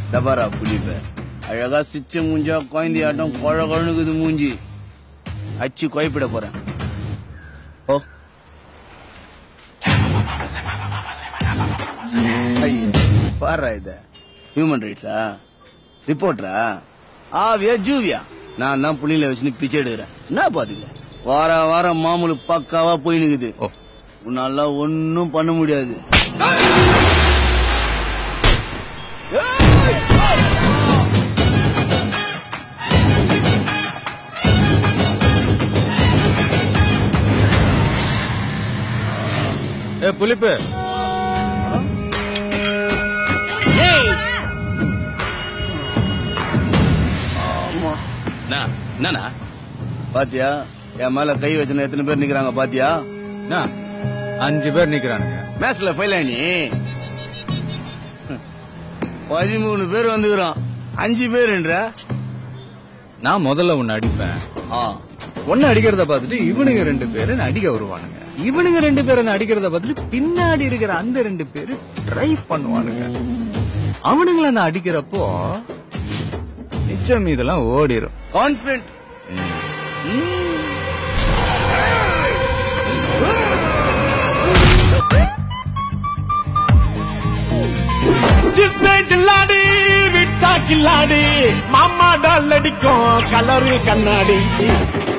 தபாரா புலிப்ப அழகா சிச்ச மூஞ்சா குழந்தையாட்டம் குழ குழனுக்குது மூஞ்சி அச்சு குழப்பிட போறேன் ஓ ஐயோ, பாருடா இத ஹியூமன் ரைட்ஸா ரிப்போர்ட்டரா ஆவியா ஜூவியா நான் தான் புள்ளியில வச்சுன்னு பிச்சை எடுக்கிறேன் என்ன பாத்துக்க வார வாரம் மாமூலு பக்காவா போய் நிக்குது உன்னால ஒன்னும் பண்ண முடியாது ஏ புலிப்பு என்னண்ணா பாத்தியா என் மேல கை வச்சுன எத்தனை பேர் நிக்கிறாங்க பாத்தியா என்ன? அஞ்சு பேர் நிக்கிறானுங்க மேட்ச்ல ஃபைல் நீ பதிமூணு பேர் வந்துக்கிறான் அஞ்சு பேருன்ற நான் முதல்ல உன்னை அடிப்பேன் ஆ ஒன்னு அடிக்கிறத பார்த்துட்டு இவனுங்க ரெண்டு பேரு என்னை அடிக்க வருவானுங்க இவனுங்க ரெண்டு பேரும் என்னை அடிக்கிறத பார்த்துட்டு பின்னாடி இருக்கிற அந்த ரெண்டு பேரு ட்ரை பண்ணுவானுங்க அவனுங்களை நான் அடிக்கிறப்போ நிச்சயம் இதெல்லாம் ஓடிரும் கான்பிடன்ட் சித்தை சில்லாடி விட்டா கில்லாடி மாமா டால் அடிக்கும் கலரு கண்ணாடி